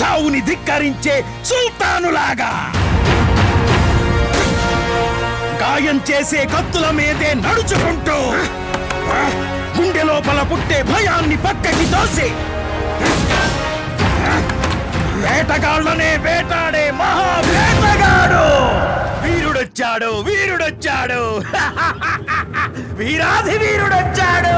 చావుని ధిక్కరించే సుల్తానులాగా గాయం చేసే కత్తుల మీదే నడుచుకుంటూ గుండె లోపల పుట్టే భయాన్ని పక్కకి తోసి వేటగాళ్ళనే వేటాడే మహా వేటగాడు వీరుడొచ్చాడు వీరుడొచ్చాడు వీరాధి వీరుడొచ్చాడు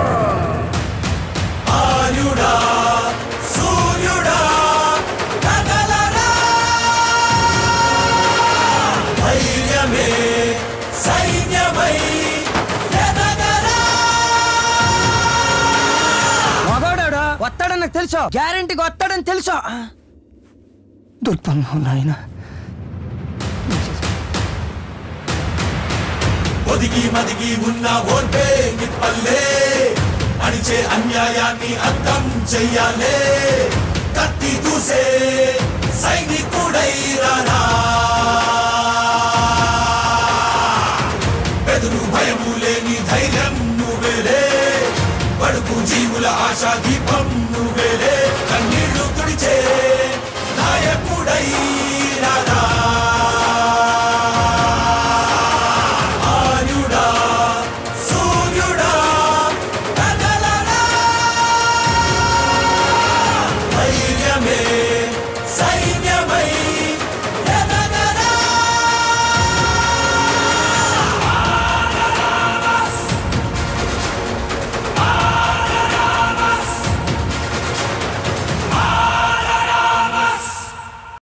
ఆర్యుడా సూర్యుడా కదలరా ధైర్యమే సైన్యమై ఎదగరా మగాడాడా వస్తాడని నాకు తెలుసు గ్యారంటీగా వస్తాడని తెలుసు దొరికిపోన్నావు నాయన ఒదిగి మదిగి ఉన్న ఓర్పే నిప్పల్లే అణిచే అన్యాయాన్ని అర్థం చెయ్యాలే కత్తి దూసే సైనికుడై రానా బెదురు భయము లేని ధైర్యం నువ్వేలే బడుగు జీవుల ఆశా దీపం